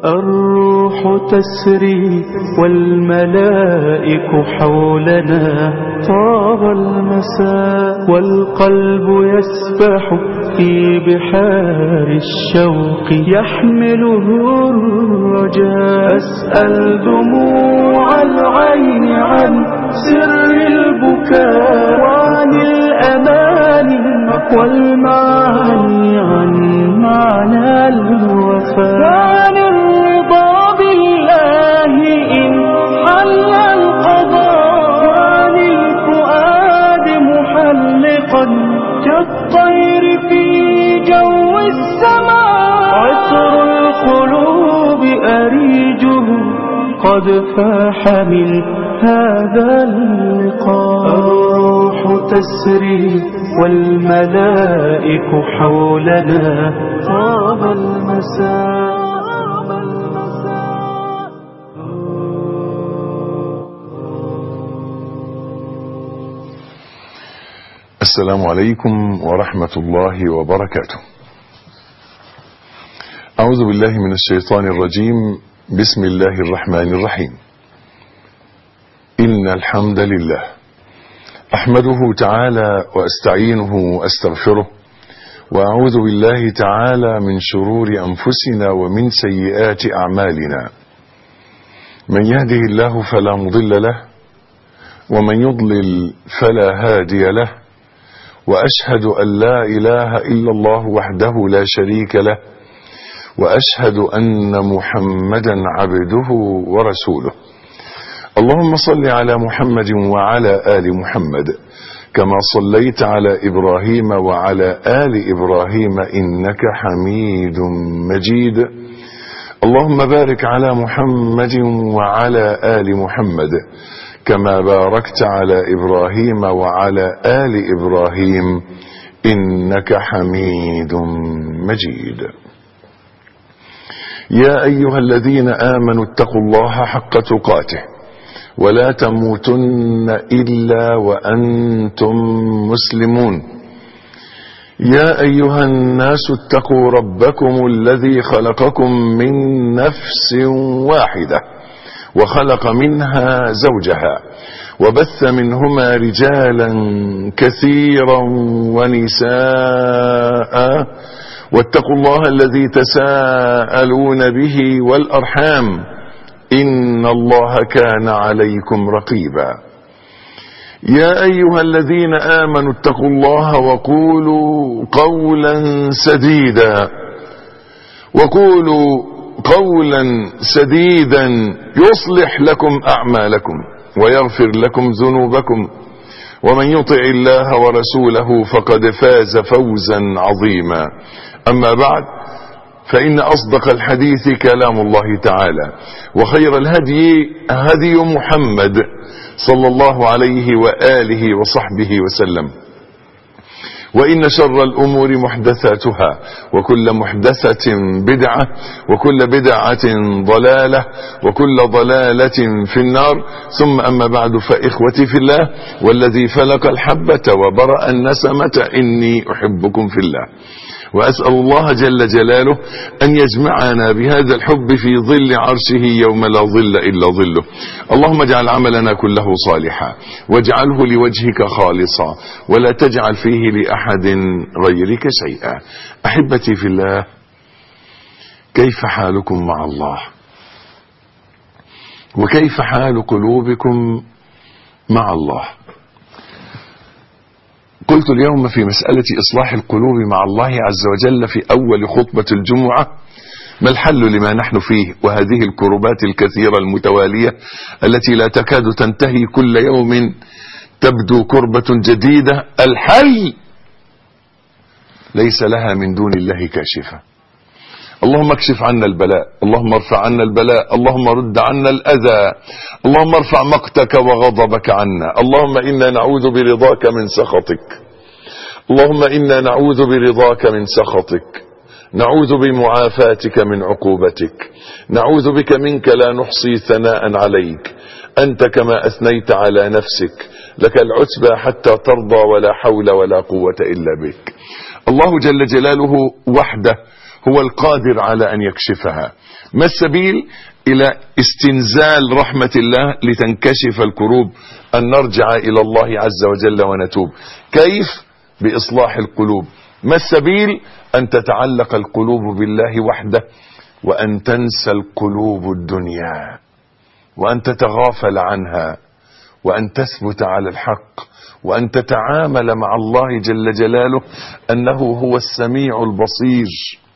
الروح تسري والملائك حولنا طاب المساء والقلب يسبح في بحار الشوق يحمله الرجاء أسأل دموع العين عن سر البكاء وعن الأماني والمعاني عن معنى الوفاء وعن الرضا بالله إن حل القضاء وعن الفؤاد محلقا كالطير في جو السماء عطر القلوب أريجه قد فاح من هذا اللقاء الروح تسري والملائك حولنا طاب المساء السلام عليكم ورحمة الله وبركاته أعوذ بالله من الشيطان الرجيم بسم الله الرحمن الرحيم إن الحمد لله أحمده تعالى وأستعينه وأستغفره وأعوذ بالله تعالى من شرور أنفسنا ومن سيئات أعمالنا من يهده الله فلا مضل له ومن يضلل فلا هادي له وأشهد أن لا إله إلا الله وحده لا شريك له وأشهد أن محمدا عبده ورسوله اللهم صل على محمد وعلى آل محمد كما صليت على إبراهيم وعلى آل إبراهيم إنك حميد مجيد اللهم بارك على محمد وعلى آل محمد كما باركت على إبراهيم وعلى آل إبراهيم إنك حميد مجيد يا أيها الذين آمنوا اتقوا الله حق تقاته ولا تموتن إلا وأنتم مسلمون يا أيها الناس اتقوا ربكم الذي خلقكم من نفس واحدة وخلق منها زوجها وبث منهما رجالا كثيرا ونساء واتقوا الله الذي تساءلون به والأرحام إن الله كان عليكم رقيبا يا أيها الذين آمنوا اتقوا الله وقولوا قولا سديدا وقولوا قولا سديدا يصلح لكم أعمالكم ويغفر لكم ذنوبكم ومن يطع الله ورسوله فقد فاز فوزا عظيما أما بعد فإن أصدق الحديث كلام الله تعالى وخير الهدي هدي محمد صلى الله عليه وآله وصحبه وسلم وإن شر الأمور محدثاتها وكل محدثة بدعة وكل بدعة ضلالة وكل ضلالة في النار ثم أما بعد فإخوتي في الله والذي فلق الحبة وبرأ النسمة إني أحبكم في الله وأسأل الله جل جلاله أن يجمعنا بهذا الحب في ظل عرشه يوم لا ظل إلا ظله اللهم اجعل عملنا كله صالحا واجعله لوجهك خالصا ولا تجعل فيه لأحد غيرك شيئا أحبتي في الله كيف حالكم مع الله وكيف حال قلوبكم مع الله قلت اليوم في مسألة إصلاح القلوب مع الله عز وجل في أول خطبة الجمعة ما الحل لما نحن فيه وهذه الكربات الكثيرة المتوالية التي لا تكاد تنتهي كل يوم تبدو كربة جديدة الحل ليس لها من دون الله كاشفة اللهم اكشف عنا البلاء اللهم ارفع عنا البلاء اللهم رد عنا الأذى اللهم ارفع مقتك وغضبك عنا اللهم إنا نعوذ برضاك من سخطك اللهم إنا نعوذ برضاك من سخطك نعوذ بمعافاتك من عقوبتك نعوذ بك منك لا نحصي ثناء عليك أنت كما أثنيت على نفسك لك العتبى حتى ترضى ولا حول ولا قوة إلا بك الله جل جلاله وحده هو القادر على أن يكشفها ما السبيل إلى استنزال رحمة الله لتنكشف الكروب أن نرجع إلى الله عز وجل ونتوب كيف بإصلاح القلوب ما السبيل أن تتعلق القلوب بالله وحده وأن تنسى القلوب الدنيا وأن تتغافل عنها وأن تثبت على الحق وأن تتعامل مع الله جل جلاله أنه هو السميع البصير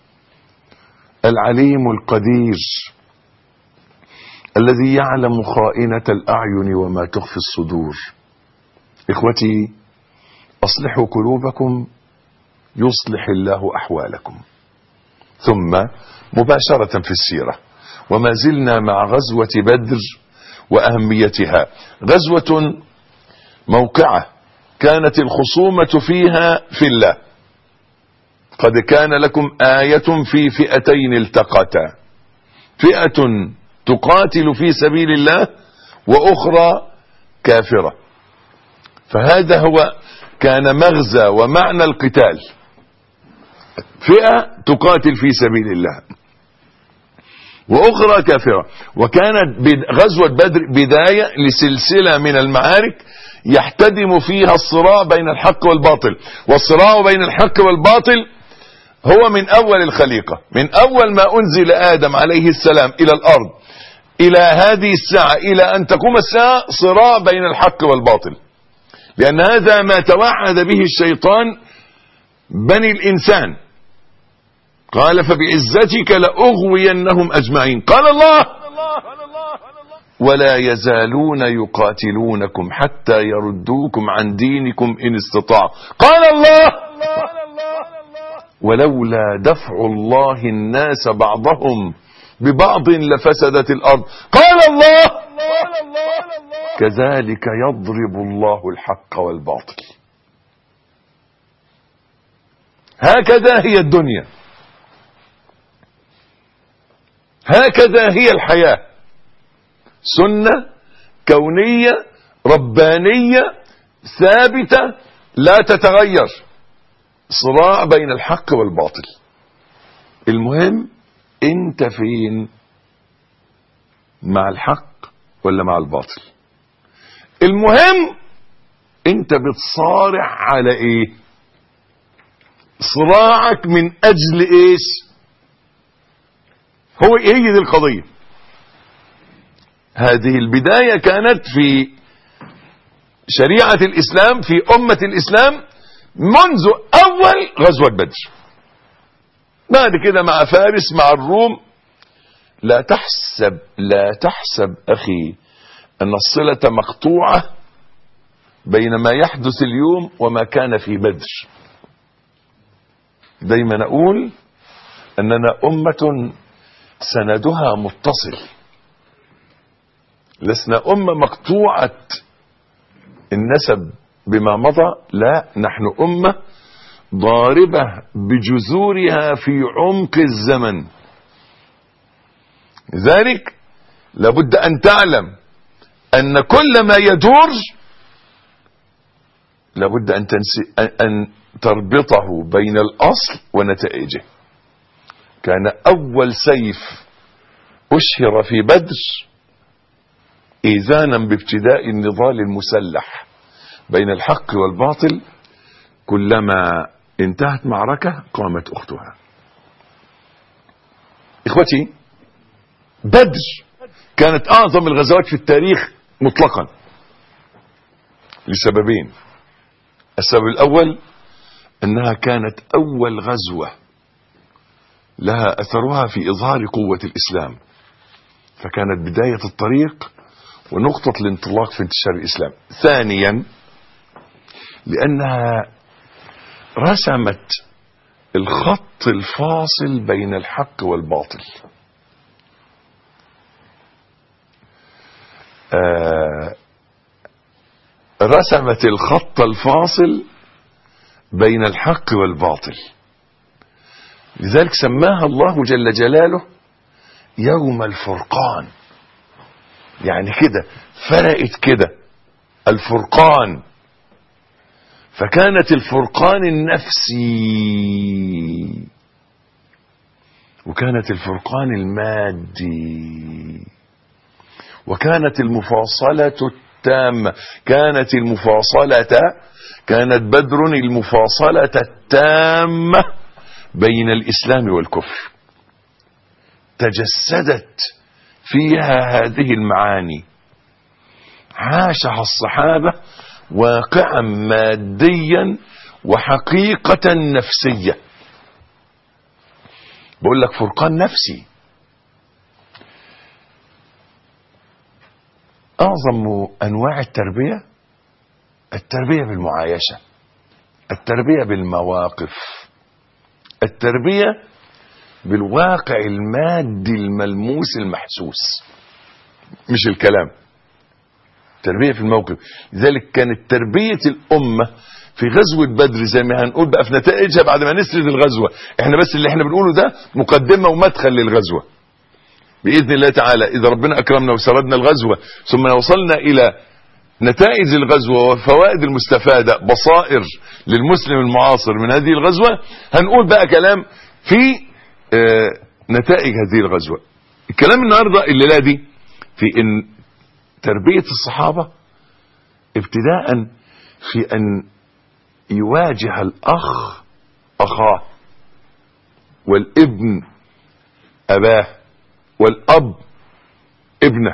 العليم القدير الذي يعلم خائنة الأعين وما تخفي الصدور إخوتي أصلحوا قلوبكم يصلح الله أحوالكم ثم مباشرة في السيرة وما زلنا مع غزوة بدر وأهميتها غزوة موقعة كانت الخصومة فيها في الله قد كان لكم آية في فئتين التقتا فئة تقاتل في سبيل الله وأخرى كافرة فهذا هو كان مغزى ومعنى القتال فئة تقاتل في سبيل الله وأخرى كافرة وكانت غزوة بدر بداية لسلسلة من المعارك يحتدم فيها الصراع بين الحق والباطل والصراع بين الحق والباطل هو من أول الخليقة من أول ما أنزل آدم عليه السلام إلى الأرض إلى هذه الساعة إلى أن تقوم الساعة صراع بين الحق والباطل لأن هذا ما توعد به الشيطان بني الإنسان قال فبعزتك لأغوينهم أجمعين قال الله ولا يزالون يقاتلونكم حتى يردوكم عن دينكم إن استطاعوا قال الله ولولا دفع الله الناس بعضهم ببعض لفسدت الأرض قال الله كذلك يضرب الله الحق والباطل هكذا هي الدنيا هكذا هي الحياة سنة كونية ربانية ثابتة لا تتغير صراع بين الحق والباطل المهم انت فين مع الحق ولا مع الباطل المهم انت بتصارع على ايه صراعك من اجل ايش هو هي دي القضية هذه البداية كانت في شريعة الإسلام في أمة الإسلام منذ أول غزوة بدر بعد كده مع فارس مع الروم لا تحسب لا تحسب أخي أن الصلة مقطوعة بين ما يحدث اليوم وما كان في بدر دايما أقول أننا أمة سندها متصل لسنا أمة مقطوعة النسب بما مضى لا نحن أمة ضاربة بجذورها في عمق الزمن لذلك لابد أن تعلم أن كل ما يدور لابد أن, تنسي أن تربطه بين الأصل ونتائجه كان أول سيف أشهر في بدر إيذانا بابتداء النضال المسلح بين الحق والباطل كلما انتهت معركة قامت أختها إخوتي بدر كانت أعظم الغزوات في التاريخ مطلقا لسببين السبب الأول أنها كانت أول غزوة لها أثرها في إظهار قوة الإسلام فكانت بداية الطريق ونقطة الانطلاق في انتشار الإسلام ثانيا لأنها رسمت الخط الفاصل بين الحق والباطل آه رسمت الخط الفاصل بين الحق والباطل لذلك سماها الله جل جلاله يوم الفرقان يعني كده فرقت كده الفرقان فكانت الفرقان النفسي وكانت الفرقان المادي وكانت المفاصلة التامة كانت المفاصلة كانت بدر المفاصلة التامة بين الإسلام والكفر تجسدت فيها هذه المعاني عاشها الصحابة واقعا ماديا وحقيقة نفسية بقول لك فرقان نفسي أعظم أنواع التربية التربية بالمعايشة التربية بالمواقف التربية بالواقع المادي الملموس المحسوس مش الكلام تربية في الموقف لذلك كانت تربية الأمة في غزوة بدر زي ما هنقول بقى في نتائجها بعد ما نسرد الغزوة احنا بس اللي احنا بنقوله ده مقدمة ومدخل للغزوة بإذن الله تعالى إذا ربنا أكرمنا وسردنا الغزوة ثم وصلنا إلى نتائج الغزوة والفوائد المستفادة بصائر للمسلم المعاصر من هذه الغزوة هنقول بقى كلام في آه نتائج هذه الغزوة الكلام النهاردة الليلة دي في ان تربية الصحابة ابتداء في ان يواجه الاخ اخاه والابن اباه والاب ابنه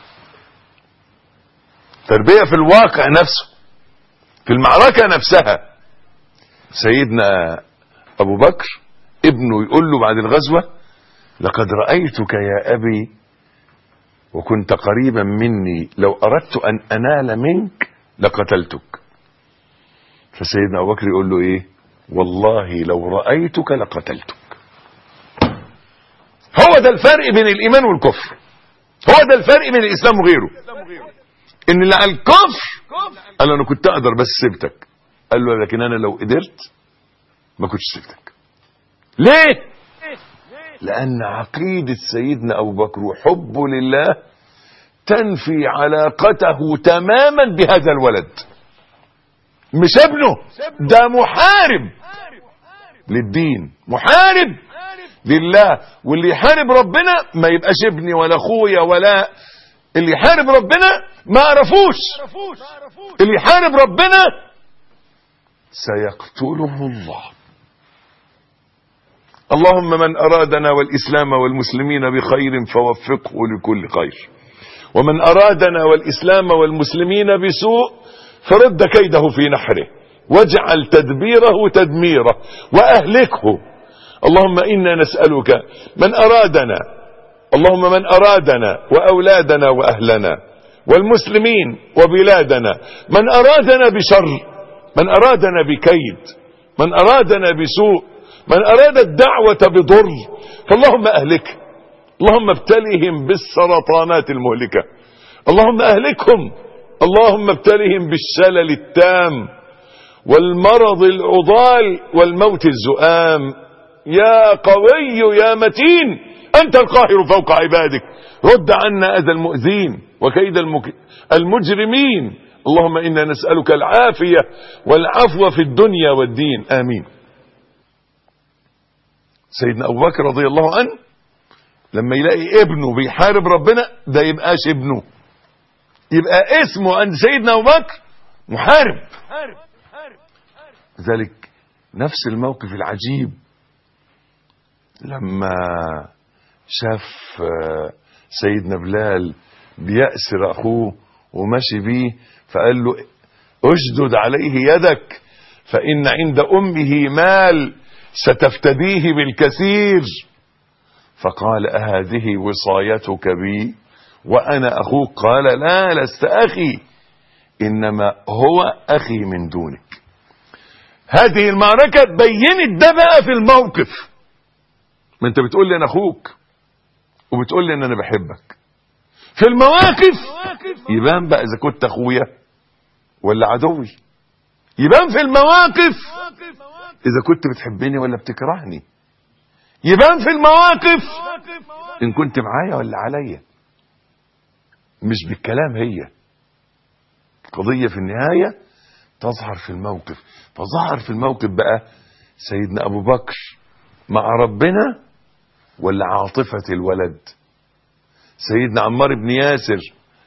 تربية في الواقع نفسه في المعركة نفسها سيدنا ابو بكر ابنه يقول له بعد الغزوة لقد رأيتك يا أبي وكنت قريبا مني لو أردت أن أنال منك لقتلتك فسيدنا أبو بكر يقول له إيه والله لو رأيتك لقتلتك هو ده الفرق بين الإيمان والكفر هو ده الفرق بين الإسلام وغيره إن اللي على الكفر قال له أنا كنت أقدر بس سبتك قال له لكن أنا لو قدرت ما كنتش سبتك ليه لأن عقيدة سيدنا أبو بكر وحبه لله تنفي علاقته تماما بهذا الولد مش ابنه ده محارب للدين محارب لله واللي يحارب ربنا ما يبقاش ابني ولا اخويا ولا اللي يحارب ربنا ما عرفوش اللي يحارب ربنا سيقتله الله اللهم من أرادنا والإسلام والمسلمين بخير فوفقه لكل خير ومن أرادنا والإسلام والمسلمين بسوء فرد كيده في نحره واجعل تدبيره تدميره وأهلكه اللهم إنا نسألك من أرادنا اللهم من أرادنا وأولادنا وأهلنا والمسلمين وبلادنا من أرادنا بشر من أرادنا بكيد من أرادنا بسوء من أراد الدعوة بضر فاللهم أهلك اللهم ابتلهم بالسرطانات المهلكة اللهم أهلكهم اللهم ابتلهم بالشلل التام والمرض العضال والموت الزؤام يا قوي يا متين أنت القاهر فوق عبادك رد عنا أذى المؤذين وكيد المك... المجرمين اللهم إنا نسألك العافية والعفو في الدنيا والدين آمين سيدنا أبو بكر رضي الله عنه لما يلاقي ابنه بيحارب ربنا ده يبقاش ابنه يبقى اسمه عند سيدنا أبو بكر محارب ذلك نفس الموقف العجيب لما شاف سيدنا بلال بيأسر أخوه وماشي بيه فقال له اشدد عليه يدك فإن عند أمه مال ستفتديه بالكثير فقال أهذه وصايتك بي وأنا أخوك قال لا لست أخي إنما هو أخي من دونك هذه المعركة بينت ده بقى في الموقف ما انت بتقول لي انا اخوك وبتقول لي ان انا بحبك في المواقف يبان بقى اذا كنت اخويا ولا عدوي يبان في المواقف اذا كنت بتحبني ولا بتكرهني يبان في المواقف ان كنت معايا ولا عليا مش بالكلام هي قضية في النهاية تظهر في الموقف فظهر في الموقف بقى سيدنا ابو بكر مع ربنا ولا عاطفة الولد سيدنا عمار بن ياسر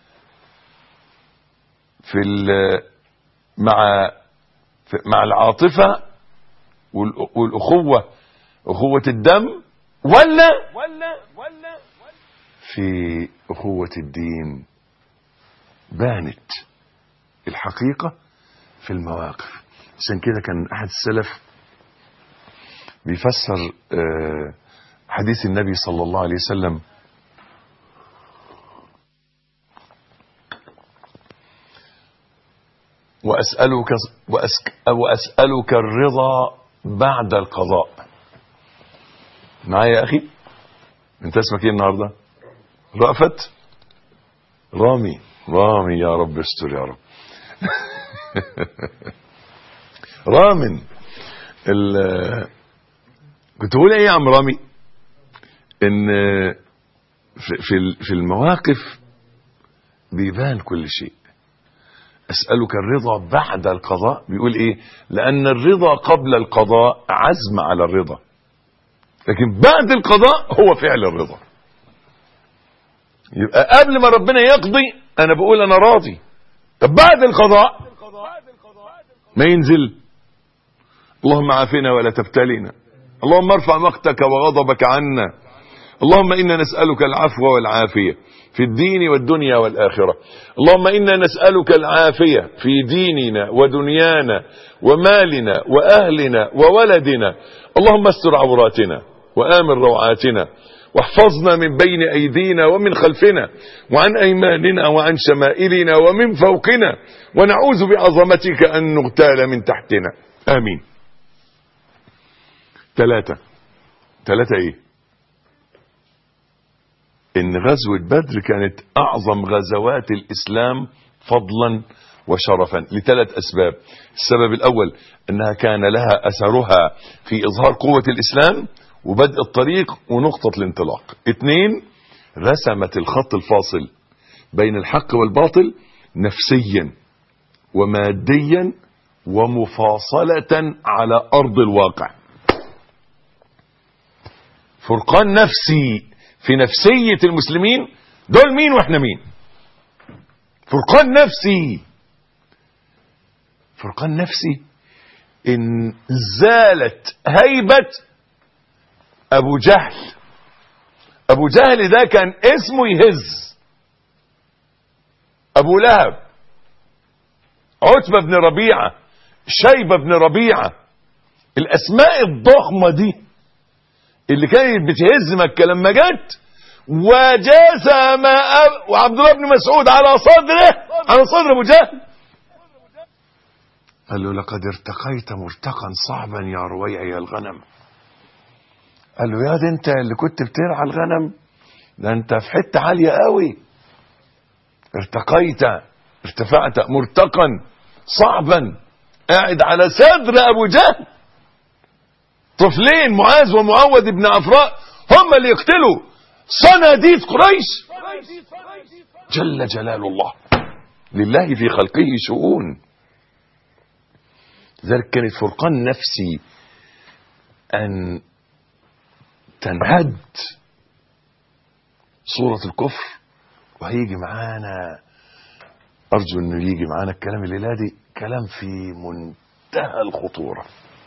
في ال- مع في مع العاطفة والأ- والأخوة أخوة الدم ولا في أخوة الدين بانت الحقيقة في المواقف عشان كده كان أحد السلف بيفسر آه، حديث النبي صلى الله عليه وسلم وأسألك, وأسك وأسألك الرضا بعد القضاء معايا يا أخي أنت اسمك إيه النهاردة رأفت رامي رامي يا رب استر يا رب رامن ال- كنت بقول ايه يا عم رامي ان في في في المواقف بيبان كل شيء اسالك الرضا بعد القضاء بيقول ايه لان الرضا قبل القضاء عزم على الرضا لكن بعد القضاء هو فعل الرضا يبقى قبل ما ربنا يقضي انا بقول انا راضي طب بعد القضاء ما ينزل اللهم عافنا ولا تبتلينا اللهم ارفع مقتك وغضبك عنا اللهم انا نسالك العفو والعافيه في الدين والدنيا والاخره اللهم انا نسالك العافيه في ديننا ودنيانا ومالنا واهلنا وولدنا اللهم استر عوراتنا وامن روعاتنا واحفظنا من بين ايدينا ومن خلفنا وعن ايماننا وعن شمائلنا ومن فوقنا ونعوذ بعظمتك ان نغتال من تحتنا امين ثلاثة ثلاثة ايه ان غزوة بدر كانت اعظم غزوات الاسلام فضلا وشرفا لثلاث اسباب السبب الاول انها كان لها اثرها في اظهار قوة الاسلام وبدء الطريق ونقطة الانطلاق اثنين رسمت الخط الفاصل بين الحق والباطل نفسيا وماديا ومفاصلة على ارض الواقع فرقان نفسي في نفسية المسلمين دول مين واحنا مين فرقان نفسي فرقان نفسي ان زالت هيبة ابو جهل ابو جهل ده كان اسمه يهز ابو لهب عتبة بن ربيعة شيبة بن ربيعة الاسماء الضخمة دي اللي كانت بتهز مكة لما جت وجاز ما أب... وعبد الله بن مسعود على صدره على صدر ابو جهل قال له لقد ارتقيت مرتقا صعبا يا رويع يا الغنم قال له يا دي انت اللي كنت بترعى الغنم ده انت في حته عاليه قوي ارتقيت ارتفعت مرتقا صعبا قاعد على صدر ابو جهل طفلين معاذ ومعوذ بن عفراء هم اللي يقتلوا صناديد قريش جل جلال الله لله في خلقه شؤون ذلك كانت فرقان نفسي أن تنهد صورة الكفر وهيجي معانا أرجو أنه يجي معانا الكلام الليلة دي كلام في منتهى الخطورة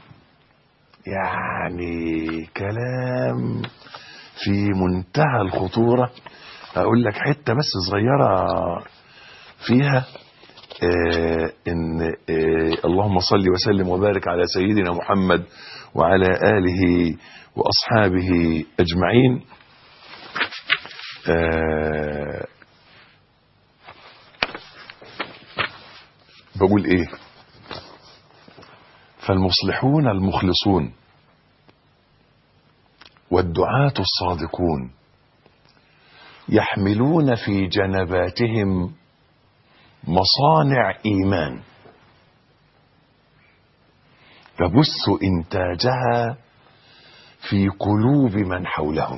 يعني كلام في منتهى الخطورة أقول لك حتة بس صغيرة فيها آه إن آه اللهم صل وسلم وبارك على سيدنا محمد وعلى آله وأصحابه أجمعين آه بقول إيه فالمصلحون المخلصون والدعاة الصادقون يحملون في جنباتهم مصانع ايمان تبث انتاجها في قلوب من حولهم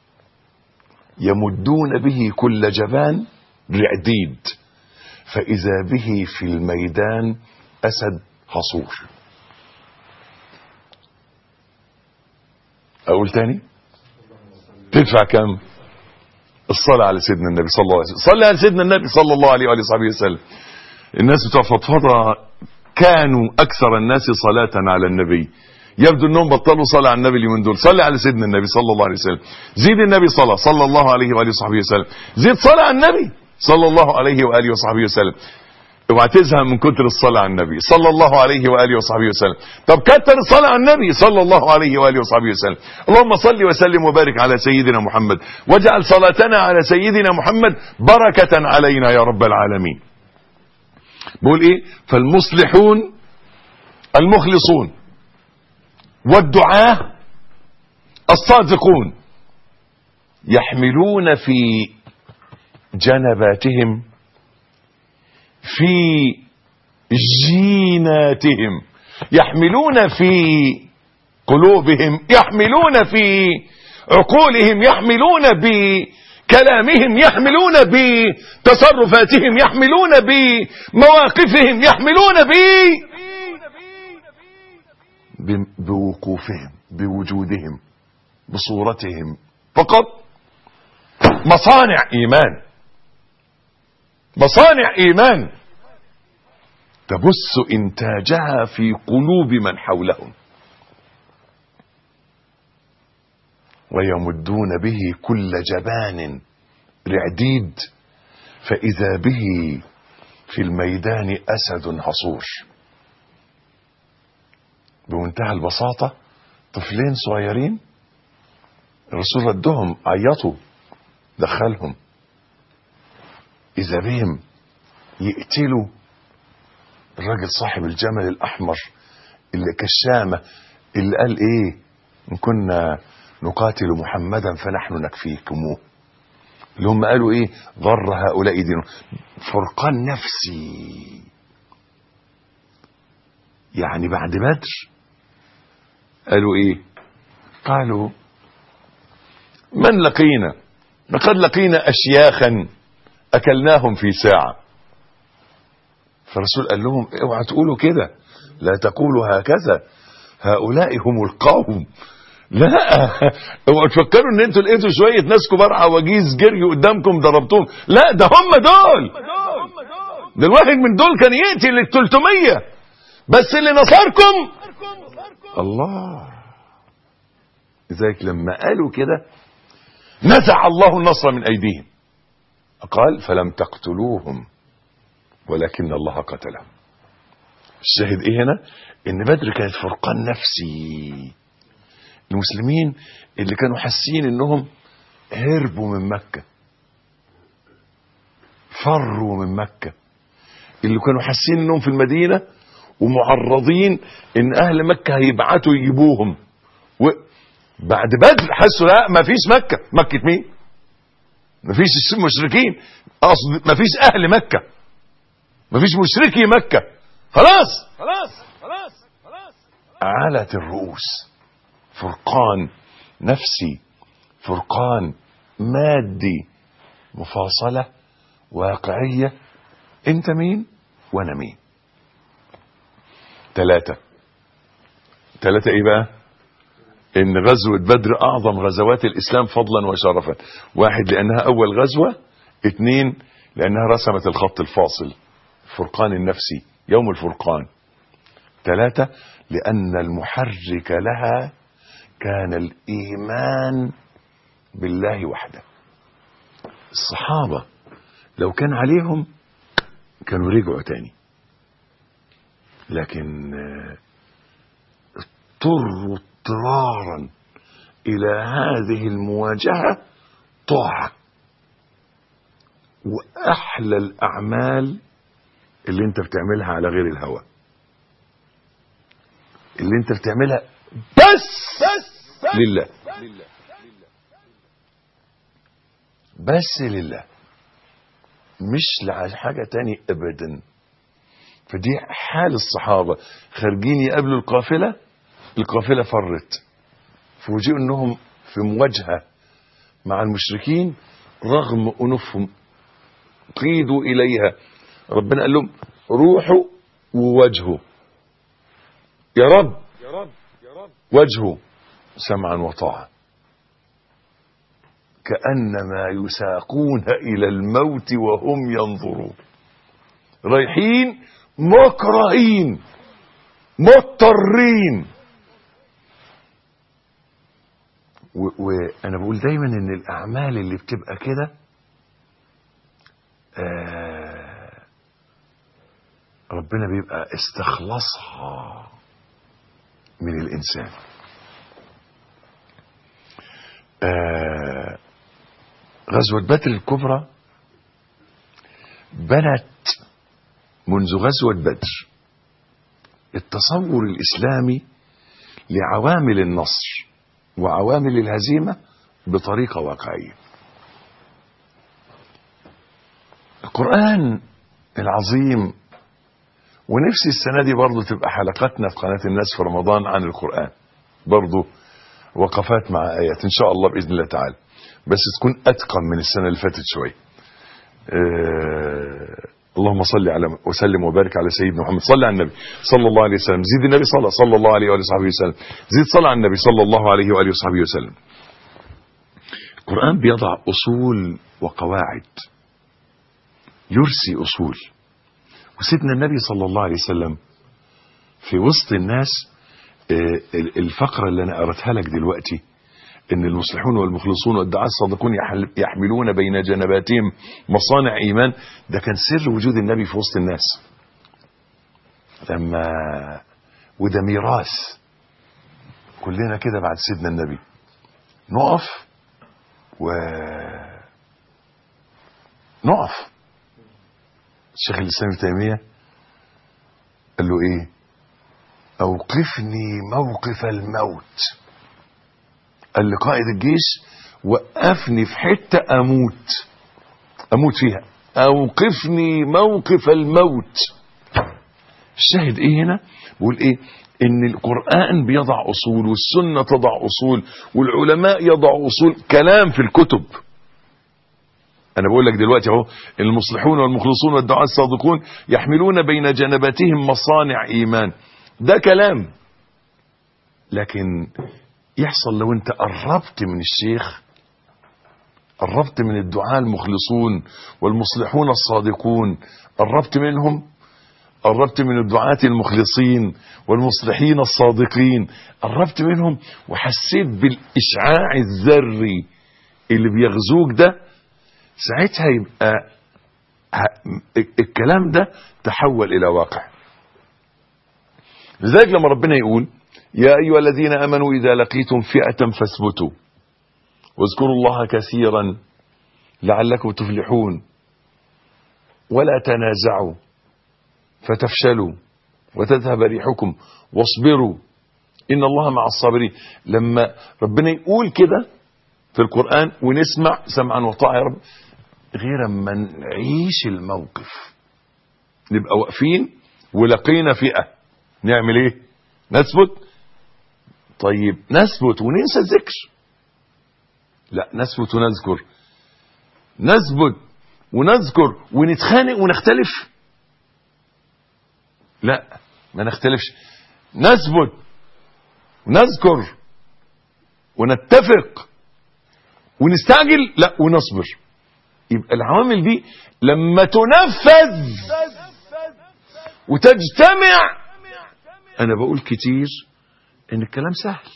يمدون به كل جبان رعديد فاذا به في الميدان اسد حصور اقول تاني تدفع كم الصلاة على سيدنا النبي صلى الله عليه وسلم صلى على سيدنا النبي صلى الله عليه وآله وصحبه وسلم الناس بتوع فضفضة كانوا أكثر الناس صلاة على النبي يبدو انهم بطلوا صلاة على النبي اليومين دول صلي على سيدنا النبي صلى الله عليه وسلم زيد النبي صلاة صلى الله عليه وآله وصحبه وسلم زيد صلاة على النبي صلى الله عليه وآله وصحبه وسلم اوعى تزهق من كتر الصلاة على النبي صلى الله عليه وآله وصحبه وسلم طب كتر الصلاة على النبي صلى الله عليه وآله وصحبه وسلم اللهم صل وسلم وبارك على سيدنا محمد واجعل صلاتنا على سيدنا محمد بركة علينا يا رب العالمين بقول ايه فالمصلحون المخلصون والدعاة الصادقون يحملون في جنباتهم في جيناتهم يحملون في قلوبهم يحملون في عقولهم يحملون بكلامهم يحملون بتصرفاتهم يحملون بمواقفهم يحملون ب بوقوفهم بوجودهم بصورتهم فقط مصانع ايمان مصانع ايمان تبث انتاجها في قلوب من حولهم ويمدون به كل جبان رعديد فاذا به في الميدان اسد هصور بمنتهى البساطه طفلين صغيرين الرسول ردهم عيطوا دخلهم إذا بهم يقتلوا الراجل صاحب الجمل الأحمر اللي كشامة اللي قال إيه إن كنا نقاتل محمدا فنحن نكفيكموه اللي هم قالوا إيه ضر هؤلاء دينه فرقان نفسي يعني بعد بدر قالوا إيه قالوا من لقينا لقد لقينا أشياخا أكلناهم في ساعة فالرسول قال لهم اوعى تقولوا كده لا تقولوا هكذا هؤلاء هم القوم لا اوعوا تفكروا ان انتوا لقيتوا شويه ناس كبار عواجيز جريوا قدامكم ضربتوهم لا ده هم دول ده الواحد من دول كان يقتل ال 300 بس اللي نصركم الله لذلك لما قالوا كده نزع الله النصر من ايديهم قال فلم تقتلوهم ولكن الله قتلهم الشاهد ايه هنا ان بدر كانت فرقان نفسي المسلمين اللي كانوا حاسين انهم هربوا من مكة فروا من مكة اللي كانوا حاسين انهم في المدينة ومعرضين ان اهل مكة هيبعتوا يجيبوهم وبعد بدر حسوا لا ما فيش مكة مكة مين مفيش مشركين اقصد مفيش اهل مكة مفيش مشركي مكة خلاص خلاص خلاص خلاص علت الرؤوس فرقان نفسي فرقان مادي مفاصلة واقعية انت مين وانا مين ثلاثة ثلاثة ايه بقى ان غزوة بدر اعظم غزوات الاسلام فضلا وشرفا واحد لانها اول غزوة اثنين لانها رسمت الخط الفاصل الفرقان النفسي يوم الفرقان ثلاثة لان المحرك لها كان الايمان بالله وحده الصحابة لو كان عليهم كانوا رجعوا تاني لكن اضطروا اضطرارا الى هذه المواجهه طاعه واحلى الاعمال اللي انت بتعملها على غير الهوى اللي انت بتعملها بس, بس لله بس لله مش لحاجه تاني ابدا فدي حال الصحابه خارجين يقابلوا القافله القافلة فرت فوجئوا انهم في مواجهة مع المشركين رغم انوفهم قيدوا اليها ربنا قال لهم روحوا وواجهوا يا رب يا رب يا رب واجهوا سمعا وطاعة كأنما يساقون إلى الموت وهم ينظرون رايحين مكرهين مضطرين وانا بقول دايما ان الاعمال اللي بتبقى كده آه ربنا بيبقى استخلصها من الانسان آه غزوة بدر الكبرى بنت منذ غزوة بدر التصور الإسلامي لعوامل النصر وعوامل الهزيمة بطريقة واقعية القرآن العظيم ونفسي السنة دي برضو تبقى حلقاتنا في قناة الناس في رمضان عن القرآن برضو وقفات مع آيات إن شاء الله بإذن الله تعالى بس تكون أتقن من السنة اللي فاتت شوية أه اللهم صل على وسلم وبارك على سيدنا محمد صل على النبي صلى الله عليه وسلم زيد النبي صلى صلى الله عليه واله وصحبه وسلم زيد صلى على النبي صلى الله عليه واله وصحبه وسلم القرآن بيضع أصول وقواعد يرسي أصول وسيدنا النبي صلى الله عليه وسلم في وسط الناس الفقرة اللي أنا قرأتها لك دلوقتي ان المصلحون والمخلصون والدعاة الصادقون يحملون بين جنباتهم مصانع ايمان ده كان سر وجود النبي في وسط الناس لما وده ميراث كلنا كده بعد سيدنا النبي نقف و نقف الشيخ الاسلام ابن تيميه قال له ايه اوقفني موقف الموت قال لقائد الجيش وقفني في حتة أموت أموت فيها أوقفني موقف الموت الشاهد إيه هنا بقول إيه إن القرآن بيضع أصول والسنة تضع أصول والعلماء يضعوا أصول كلام في الكتب أنا بقول لك دلوقتي أهو المصلحون والمخلصون والدعاء الصادقون يحملون بين جنباتهم مصانع إيمان ده كلام لكن يحصل لو انت قربت من الشيخ قربت من الدعاء المخلصون والمصلحون الصادقون قربت منهم قربت من الدعاة المخلصين والمصلحين الصادقين قربت منهم وحسيت بالإشعاع الذري اللي بيغزوك ده ساعتها يبقى الكلام ده تحول إلى واقع لذلك لما ربنا يقول يا أيها الذين أمنوا إذا لقيتم فئة فاثبتوا واذكروا الله كثيرا لعلكم تفلحون ولا تنازعوا فتفشلوا وتذهب ريحكم واصبروا إن الله مع الصابرين لما ربنا يقول كده في القرآن ونسمع سمعا وطاعة يا رب غير ما نعيش الموقف نبقى واقفين ولقينا فئة نعمل ايه نثبت طيب نثبت وننسى الذكر لا نثبت ونذكر نثبت ونذكر ونتخانق ونختلف لا ما نختلفش نثبت ونذكر ونتفق ونستعجل لا ونصبر يبقى العوامل دي لما تنفذ وتجتمع انا بقول كتير ان الكلام سهل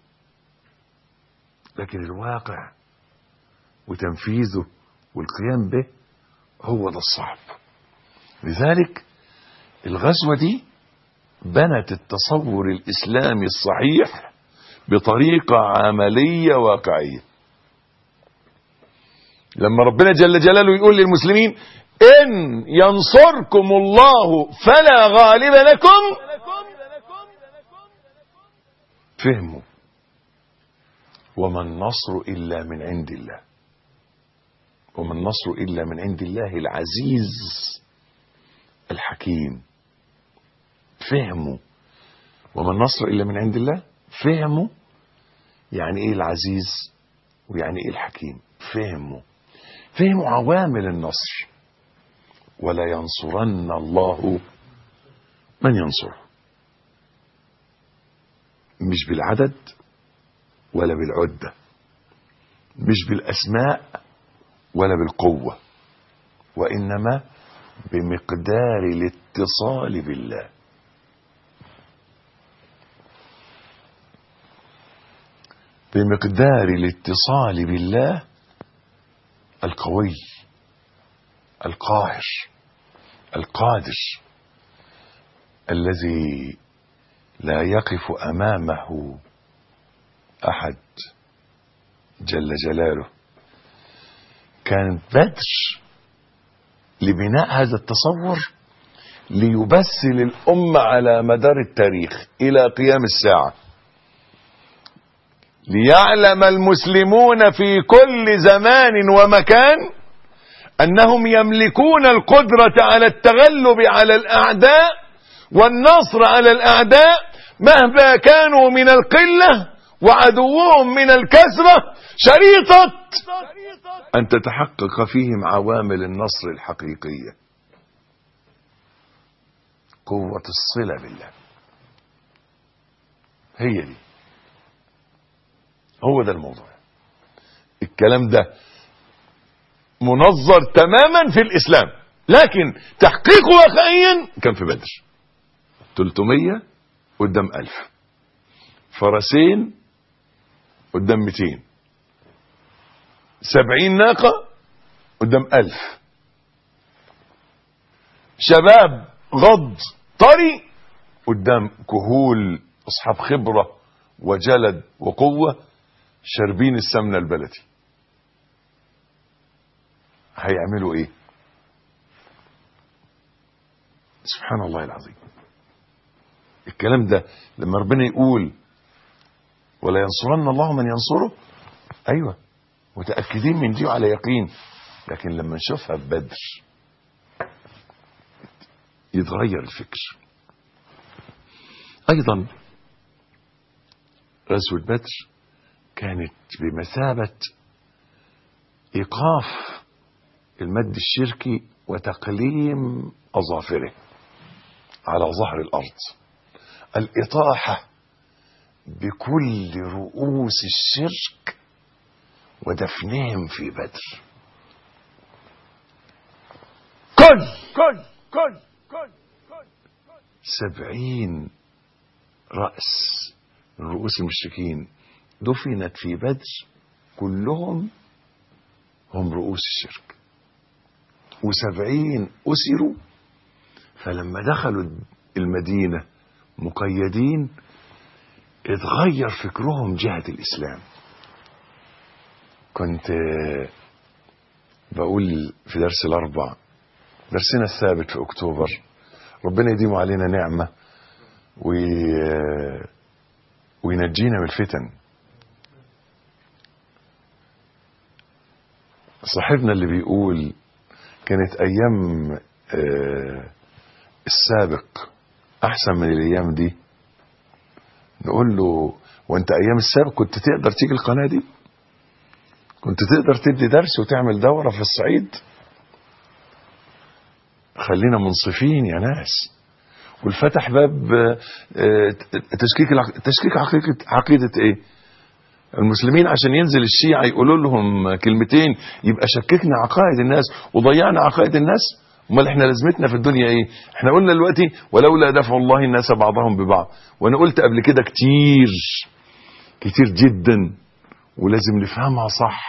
لكن الواقع وتنفيذه والقيام به هو ده الصعب لذلك الغزوة دي بنت التصور الإسلامي الصحيح بطريقة عملية واقعية لما ربنا جل جلاله يقول للمسلمين إن ينصركم الله فلا غالب لكم فهموا وما النصر إلا من عند الله وما النصر إلا من عند الله العزيز الحكيم فهموا وما النصر إلا من عند الله فهموا يعني إيه العزيز ويعني إيه الحكيم فهموا فهموا عوامل النصر ولا ينصرن الله من ينصره مش بالعدد ولا بالعدة مش بالاسماء ولا بالقوه وانما بمقدار الاتصال بالله بمقدار الاتصال بالله القوي القاهر القادر الذي لا يقف امامه احد جل جلاله كان بدر لبناء هذا التصور ليبث للامه على مدار التاريخ الى قيام الساعه ليعلم المسلمون في كل زمان ومكان انهم يملكون القدره على التغلب على الاعداء والنصر على الاعداء مهما كانوا من القله وعدوهم من الكثره شريطه ان تتحقق فيهم عوامل النصر الحقيقيه قوه الصله بالله هي دي هو ده الموضوع الكلام ده منظر تماما في الاسلام لكن تحقيقه واقعيا كان في بدر 300 قدام 1000 فرسين قدام 200 70 ناقة قدام 1000 شباب غض طري قدام كهول اصحاب خبرة وجلد وقوة شاربين السمنة البلدي هيعملوا ايه سبحان الله العظيم الكلام ده لما ربنا يقول ولا ينصرن الله من ينصره ايوه متاكدين من دي على يقين لكن لما نشوفها في بدر يتغير الفكر ايضا غزوه بدر كانت بمثابه ايقاف المد الشركي وتقليم اظافره على ظهر الارض الاطاحه بكل رؤوس الشرك ودفنهم في بدر كل كل كل كل سبعين رأس من رؤوس المشركين دفنت في بدر كلهم هم رؤوس الشرك وسبعين أسروا فلما دخلوا المدينة مقيدين اتغير فكرهم جهة الإسلام كنت بقول في درس الأربع درسنا الثابت في أكتوبر ربنا يديم علينا نعمة وي... وينجينا من الفتن صاحبنا اللي بيقول كانت أيام آه، السابق أحسن من الأيام دي نقول له وانت أيام السابق كنت تقدر تيجي القناة دي كنت تقدر تدي درس وتعمل دورة في الصعيد خلينا منصفين يا ناس والفتح باب آه، آه، تشكيك العق- تشكيك عقيدة عقيدة ايه المسلمين عشان ينزل الشيعة يقولوا لهم كلمتين يبقى شككنا عقائد الناس وضيعنا عقائد الناس امال احنا لازمتنا في الدنيا ايه احنا قلنا دلوقتي ولولا دفع الله الناس بعضهم ببعض وانا قلت قبل كده كتير كتير جدا ولازم نفهمها صح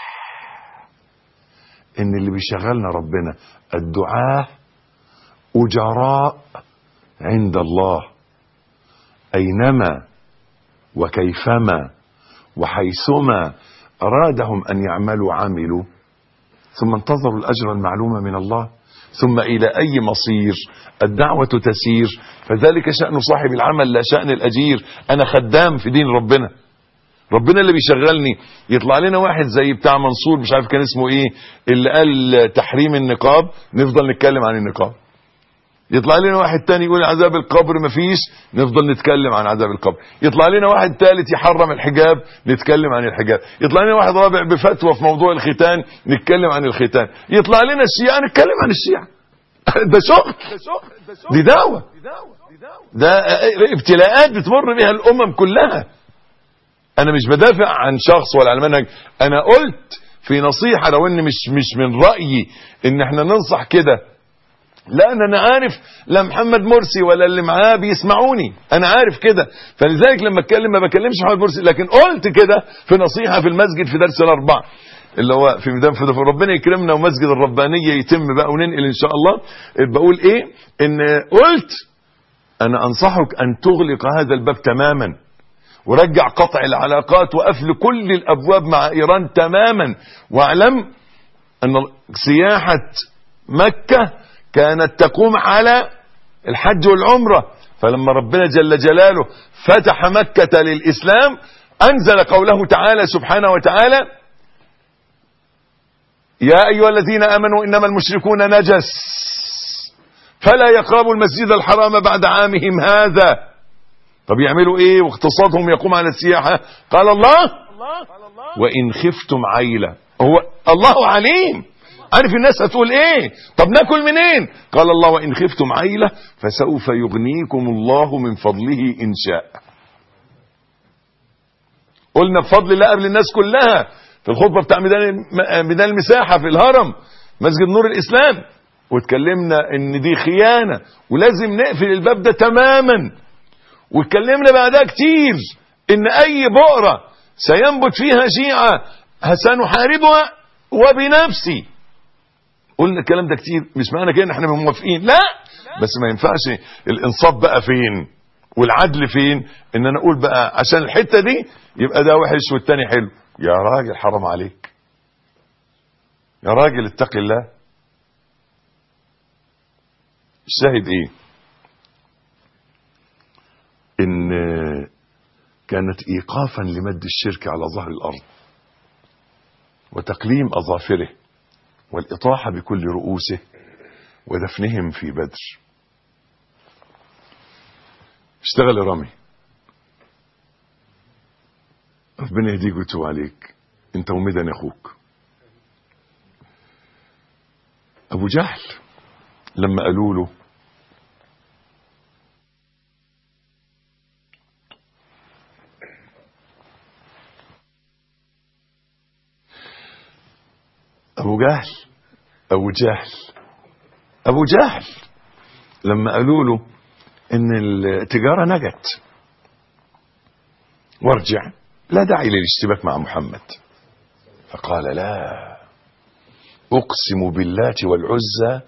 ان اللي بيشغلنا ربنا الدعاة اجراء عند الله اينما وكيفما وحيثما ارادهم ان يعملوا عملوا ثم انتظروا الاجر المعلوم من الله ثم الى اي مصير الدعوه تسير فذلك شان صاحب العمل لا شان الاجير انا خدام في دين ربنا ربنا اللي بيشغلني يطلع لنا واحد زي بتاع منصور مش عارف كان اسمه ايه اللي قال تحريم النقاب نفضل نتكلم عن النقاب يطلع لنا واحد تاني يقول عذاب القبر مفيش نفضل نتكلم عن عذاب القبر يطلع لنا واحد ثالث يحرم الحجاب نتكلم عن الحجاب يطلع لنا واحد رابع بفتوى في موضوع الختان نتكلم عن الختان يطلع لنا الشيعة نتكلم عن الشيعة ده شغل دي دعوة ده ابتلاءات بتمر بها الامم كلها انا مش بدافع عن شخص ولا عن منهج انا قلت في نصيحة لو ان مش مش من رأيي ان احنا ننصح كده لا انا انا عارف لا محمد مرسي ولا اللي معاه بيسمعوني انا عارف كده فلذلك لما اتكلم ما بكلمش محمد مرسي لكن قلت كده في نصيحة في المسجد في درس الاربعة اللي هو في ميدان في ربنا يكرمنا ومسجد الربانية يتم بقى وننقل ان شاء الله بقول ايه ان قلت انا انصحك ان تغلق هذا الباب تماما ورجع قطع العلاقات وقفل كل الابواب مع ايران تماما واعلم ان سياحة مكة كانت تقوم على الحج والعمرة فلما ربنا جل جلاله فتح مكة للإسلام أنزل قوله تعالى سبحانه وتعالى يا أيها الذين آمنوا إنما المشركون نجس فلا يقربوا المسجد الحرام بعد عامهم هذا طب يعملوا ايه واقتصادهم يقوم على السياحة قال الله وإن خفتم عيلة هو الله عليم عارف الناس هتقول ايه طب ناكل منين قال الله وإن خفتم عيلة فسوف يغنيكم الله من فضله إن شاء قلنا بفضل الله قبل الناس كلها في الخطبة بتاع ميدان ميدان المساحة في الهرم مسجد نور الإسلام واتكلمنا ان دي خيانة ولازم نقفل الباب ده تماما واتكلمنا بعدها كتير ان اي بؤرة سينبت فيها شيعة سنحاربها وبنفسي قلنا الكلام ده كتير مش معنى كده ان احنا موافقين لا بس ما ينفعش الانصاف بقى فين والعدل فين ان انا اقول بقى عشان الحتة دي يبقى ده وحش والتاني حلو يا راجل حرام عليك يا راجل اتق الله الشاهد ايه ان كانت ايقافا لمد الشرك على ظهر الارض وتقليم اظافره والاطاحه بكل رؤوسه ودفنهم في بدر اشتغل يا رامي ربنا يهديك ويتوب عليك انت ومدن اخوك ابو جهل لما قالوا له ابو جهل ابو جهل ابو جهل لما قالوا له ان التجارة نجت وارجع لا داعي للاشتباك مع محمد فقال لا اقسم باللات والعزى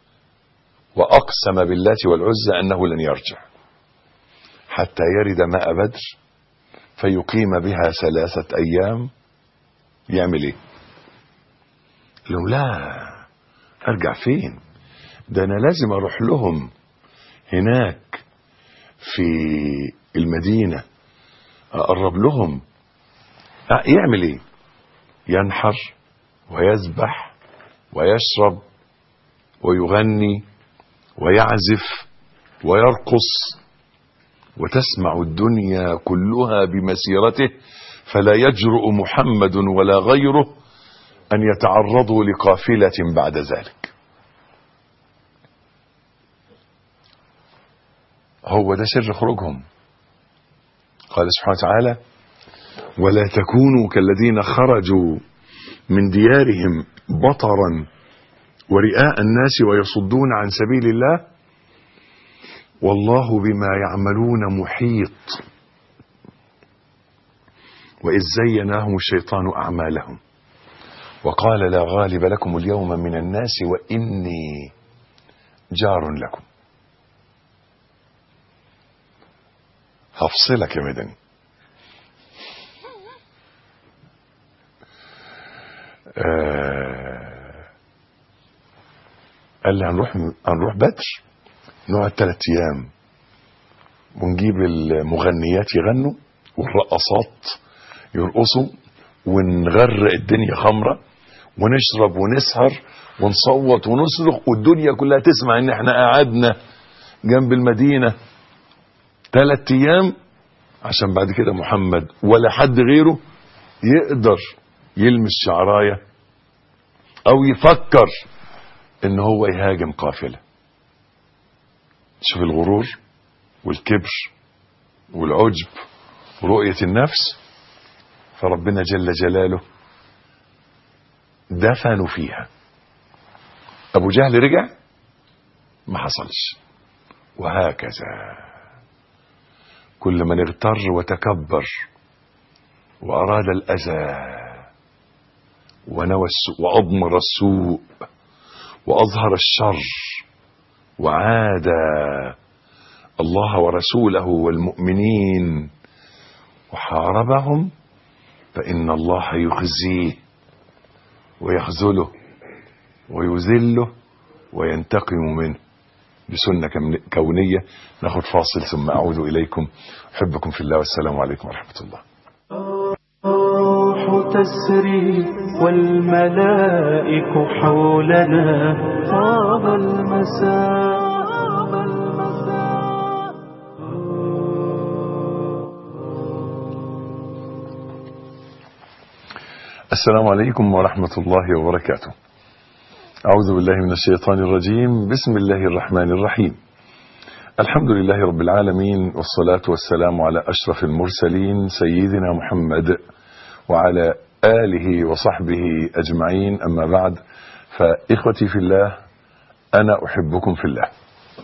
واقسم باللات والعزى انه لن يرجع حتى يرد ماء بدر فيقيم بها ثلاثة ايام يعمل ايه لو لا ارجع فين ده انا لازم اروح لهم هناك في المدينة اقرب لهم يعمل ايه ينحر ويذبح ويشرب ويغني ويعزف ويرقص وتسمع الدنيا كلها بمسيرته فلا يجرؤ محمد ولا غيره أن يتعرضوا لقافلة بعد ذلك هو ده سر خروجهم قال سبحانه وتعالى ولا تكونوا كالذين خرجوا من ديارهم بطرا ورئاء الناس ويصدون عن سبيل الله والله بما يعملون محيط وإذ زين لهم الشيطان أعمالهم وقال لا غالب لكم اليوم من الناس وإني جار لكم هفصلك يا مدني آه قال لي هنروح هنروح بدر نقعد ثلاث ايام ونجيب المغنيات يغنوا والرقصات يرقصوا ونغرق الدنيا خمره ونشرب ونسهر ونصوت ونصرخ والدنيا كلها تسمع ان احنا قعدنا جنب المدينه ثلاث ايام عشان بعد كده محمد ولا حد غيره يقدر يلمس شعرايه او يفكر ان هو يهاجم قافله شوف الغرور والكبر والعجب ورؤيه النفس فربنا جل جلاله دفنوا فيها ابو جهل رجع ما حصلش وهكذا كل من اغتر وتكبر واراد الاذى ونوى السوء واضمر السوء واظهر الشر وعاد الله ورسوله والمؤمنين وحاربهم فان الله يخزيه ويخذله ويذله وينتقم منه بسنة كم- كونية ناخد فاصل ثم أعود إليكم أحبكم في الله والسلام عليكم ورحمة الله الروح تسري والملائك حولنا طاب المساء السلام عليكم ورحمة الله وبركاته أعوذ بالله من الشيطان الرجيم بسم الله الرحمن الرحيم الحمد لله رب العالمين والصلاة والسلام على أشرف المرسلين سيدنا محمد وعلى آله وصحبه أجمعين أما بعد فإخوتي في الله أنا أحبكم في الله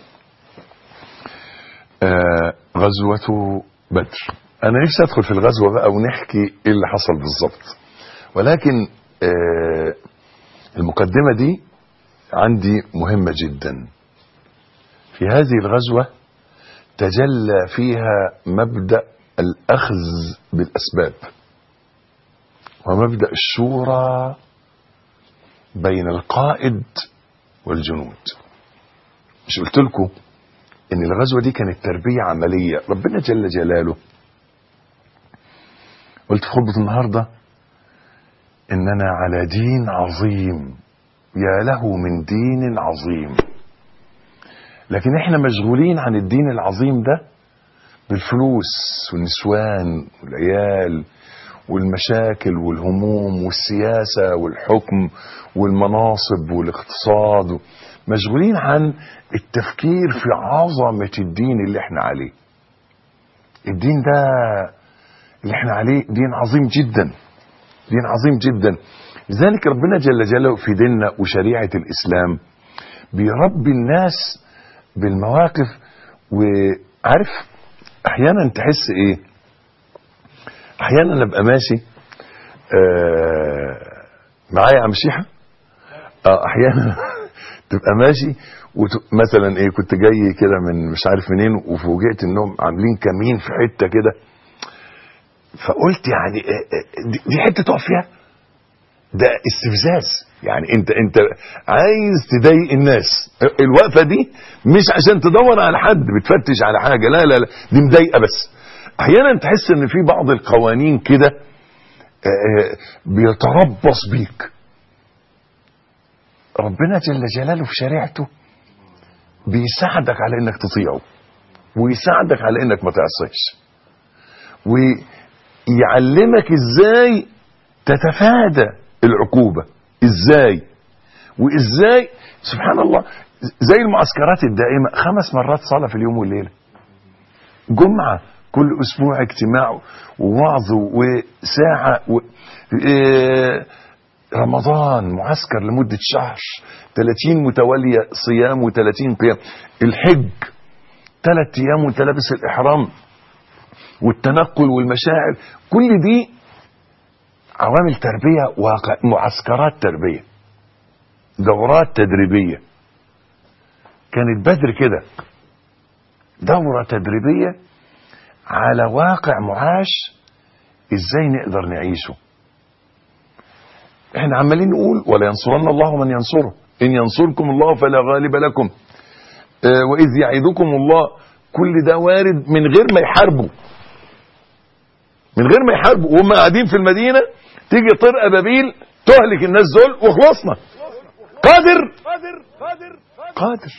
آه غزوة بدر أنا نفسي أدخل في الغزوة بقى ونحكي إيه اللي حصل بالظبط ولكن آه المقدمة دي عندي مهمة جدا في هذه الغزوة تجلى فيها مبدأ الأخذ بالأسباب ومبدأ الشورى بين القائد والجنود مش قلت لكم ان الغزوة دي كانت تربية عملية ربنا جل جلاله قلت في خطبة النهارده اننا على دين عظيم يا له من دين عظيم لكن احنا مشغولين عن الدين العظيم ده بالفلوس والنسوان والعيال والمشاكل والهموم والسياسة والحكم والمناصب والاقتصاد مشغولين عن التفكير في عظمة الدين اللي احنا عليه الدين ده اللي احنا عليه دين عظيم جدا دين عظيم جدا لذلك ربنا جل جلاله في ديننا وشريعة الإسلام بيربي الناس بالمواقف وعارف أحيانا تحس إيه أحيانا أبقى ماشي آه معايا عم شيحة آه أحيانا تبقى ماشي وت... مثلا ايه كنت جاي كده من مش عارف منين وفوجئت انهم عاملين كمين في حته كده فقلت يعني إيه إيه دي- دي حته تقف فيها ده استفزاز يعني انت انت عايز تضايق الناس الوقفه دي مش عشان تدور على حد بتفتش على حاجه لا لا لا دي مضايقه بس احيانا تحس ان في بعض القوانين كده آه، بيتربص بيك ربنا جل جلاله في شريعته بيساعدك على انك تطيعه ويساعدك على انك ما تعصيش ويعلمك ازاي تتفادى العقوبة ازاي وازاي سبحان الله زي المعسكرات الدائمة خمس مرات صلاة في اليوم والليلة جمعة كل اسبوع اجتماع ووعظ وساعة و... إيه رمضان معسكر لمدة شهر 30 متوالية صيام و30 قيام الحج ثلاث ايام وانت لابس الاحرام والتنقل والمشاعر كل دي عوامل تربية واقع معسكرات تربية دورات تدريبية كانت بدر كده دورة تدريبية على واقع معاش ازاي نقدر نعيشه احنا عمالين نقول ولا ينصرن الله من ينصره ان ينصركم الله فلا غالب لكم اه واذ يعدكم الله كل ده وارد من غير ما يحاربوا من غير ما يحاربوا وهم قاعدين في المدينه تيجي طرق ابابيل تهلك الناس دول وخلصنا قادر قادر قادر قادر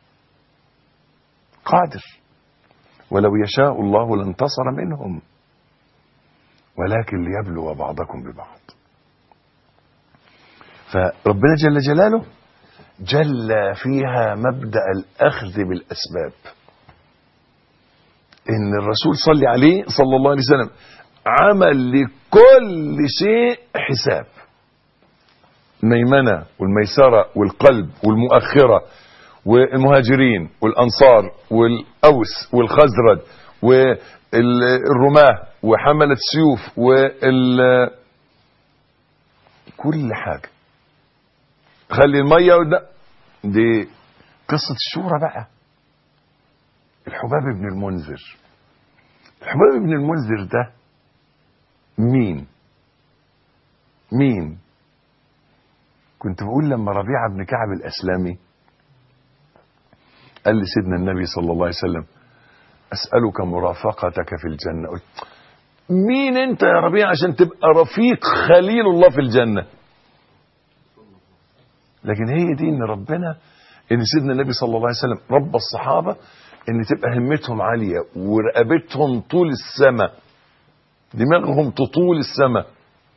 قادر ولو يشاء الله لانتصر منهم ولكن ليبلو بعضكم ببعض فربنا جل جلاله جل فيها مبدأ الأخذ بالأسباب إن الرسول صلى عليه صلى الله عليه وسلم عمل لكل شيء حساب الميمنة والميسرة والقلب والمؤخرة والمهاجرين والأنصار والأوس والخزرج والرماة وحملة السيوف وال كل حاجة خلي المية وده دي قصة الشورى بقى الحباب بن المنذر الحباب بن المنذر ده مين مين كنت بقول لما ربيعة بن كعب الأسلامي قال لسيدنا النبي صلى الله عليه وسلم أسألك مرافقتك في الجنة قلت مين انت يا ربيع عشان تبقى رفيق خليل الله في الجنة لكن هي دي ان ربنا ان سيدنا النبي صلى الله عليه وسلم رب الصحابة ان تبقى همتهم عالية ورقبتهم طول السماء دماغهم تطول السماء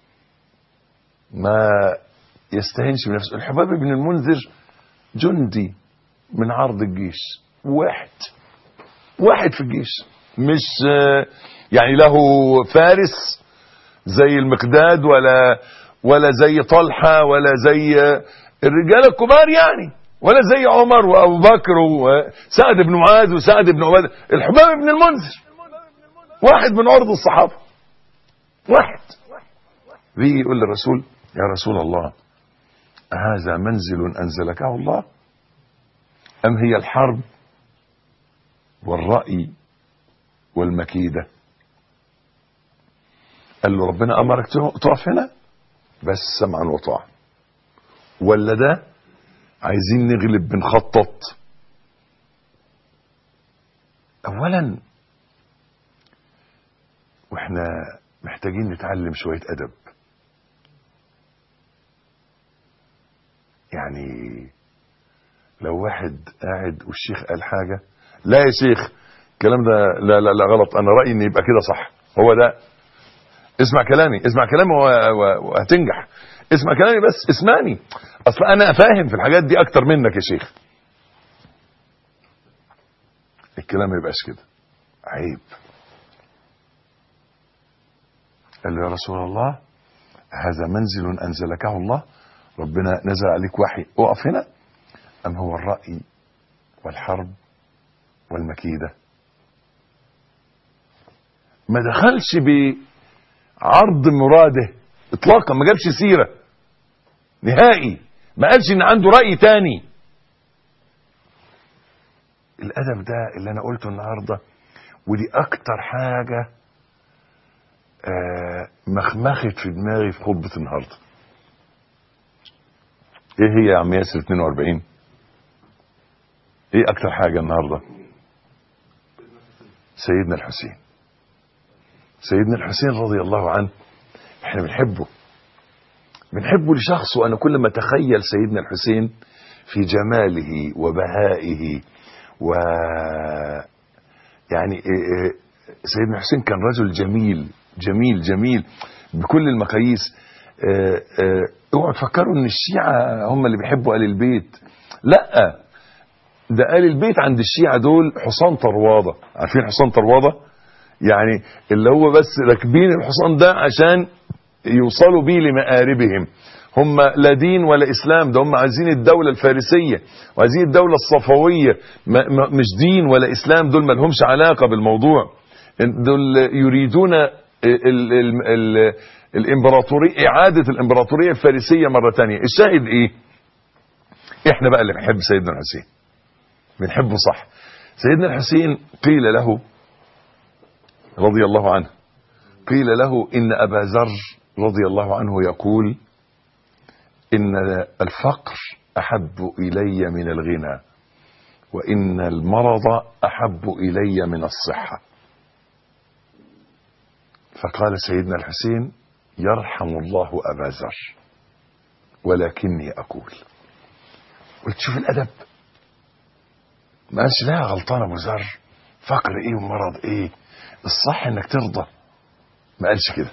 ما يستهينش بنفسه الحباب بن المنذر جندي من عرض الجيش واحد واحد في الجيش مش آه، يعني له فارس زي المقداد ولا ولا زي طلحة ولا زي آه، الرجال الكبار يعني ولا زي عمر وابو بكر وسعد بن معاذ وسعد بن عباده الحباب بن المنذر واحد من عرض الصحابه واحد بيجي يقول للرسول يا رسول الله هذا منزل انزلكه الله ام هي الحرب والراي والمكيده قال له ربنا امرك تقف هنا بس سمعا وطاعه ولا ده عايزين نغلب بنخطط اولا واحنا محتاجين نتعلم شويه ادب يعني لو واحد قاعد والشيخ قال حاجه لا يا شيخ الكلام ده لا لا لا غلط انا رايي ان يبقى كده صح هو ده اسمع كلامي اسمع كلامي و- و- وهتنجح اسمع كلامي بس اسمعني اصل انا فاهم في الحاجات دي اكتر منك يا شيخ الكلام ما يبقاش كده عيب قال له يا رسول الله هذا منزل انزلكه الله ربنا نزل عليك وحي اقف هنا ام هو الراي والحرب والمكيده ما دخلش بعرض مراده اطلاقا ما جابش سيره نهائي ما قالش ان عنده راي تاني الادب ده اللي انا قلته النهارده ودي اكتر حاجه آه، مخمخت في دماغي في خطبه النهارده ايه هي يا عم ياسر 42 ايه اكتر حاجه النهارده سيدنا الحسين سيدنا الحسين رضي الله عنه احنا بنحبه بنحبه لشخصه انا كل ما اتخيل سيدنا الحسين في جماله وبهائه و يعني إيه إيه سيدنا الحسين كان رجل جميل جميل جميل بكل المقاييس آه، آه، اوعوا تفكروا ان الشيعة هم اللي بيحبوا آل البيت لا ده آل البيت عند الشيعة دول حصان طروادة عارفين حصان طروادة يعني اللي هو بس راكبين الحصان ده عشان يوصلوا بيه لمآربهم هم لا دين ولا اسلام ده هم عايزين الدوله الفارسيه وعايزين الدوله الصفويه ما ما مش دين ولا اسلام دول ما لهمش علاقه بالموضوع دول يريدون ال ال ال ال الامبراطوريه اعاده الامبراطوريه الفارسيه مره ثانيه الشاهد ايه احنا بقى اللي بنحب سيدنا الحسين بنحبه صح سيدنا الحسين قيل له رضي الله عنه قيل له ان ابا ذر رضي الله عنه يقول ان الفقر احب الي من الغنى وان المرض احب الي من الصحه فقال سيدنا الحسين يرحم الله ابا ذر ولكني اقول قلت شوف الادب ما قالش لا غلطان ابو ذر فقر ايه ومرض ايه الصح انك ترضى ما قالش كده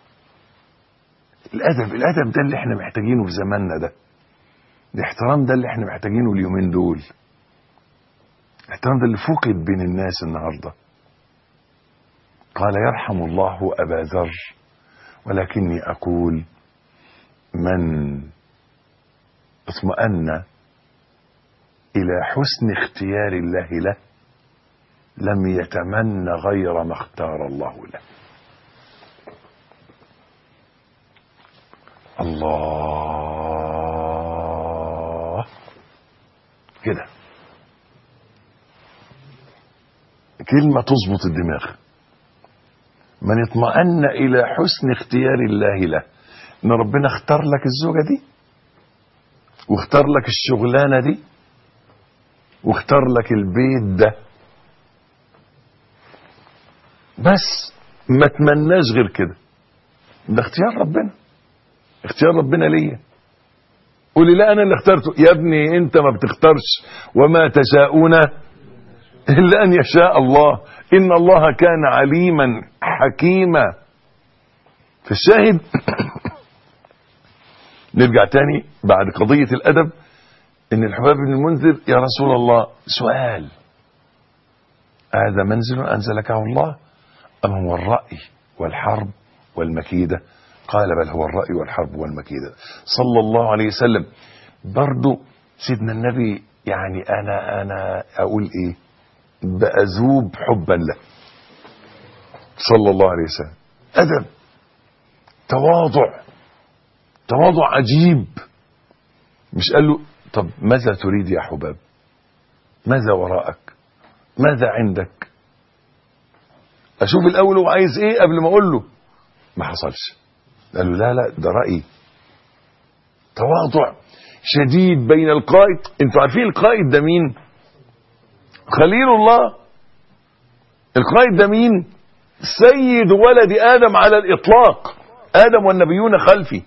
الادب الادب ده اللي احنا محتاجينه في زماننا ده الاحترام ده اللي احنا محتاجينه اليومين دول الاحترام ده اللي فقد بين الناس النهارده قال يرحم الله أبا ذر ولكني أقول من اطمأن إلى حسن اختيار الله له لم يتمنى غير ما اختار الله له الله كده كلمة تظبط الدماغ من اطمأن إلى حسن اختيار الله له إن ربنا اختار لك الزوجة دي واختار لك الشغلانة دي واختار لك البيت ده بس ما تمناش غير كده ده اختيار ربنا اختيار ربنا ليا قولي لا انا اللي اخترته يا ابني انت ما بتختارش وما تشاءون الا ان يشاء الله ان الله كان عليما حكيما في الشاهد نرجع تاني بعد قضية الأدب إن الحباب بن المنذر يا رسول الله سؤال هذا منزل أنزلكه الله أم هو الرأي والحرب والمكيدة قال بل هو الرأي والحرب والمكيدة صلى الله عليه وسلم برضو سيدنا النبي يعني أنا أنا أقول إيه بأذوب حبا له صلى الله عليه وسلم أدب تواضع تواضع عجيب مش قال له طب ماذا تريد يا حباب ماذا وراءك ماذا عندك اشوف الاول هو عايز ايه قبل ما اقول له ما حصلش قال له لا لا ده رايي تواضع شديد بين القائد انتوا عارفين القائد ده مين خليل الله القائد ده مين سيد ولد ادم على الاطلاق ادم والنبيون خلفي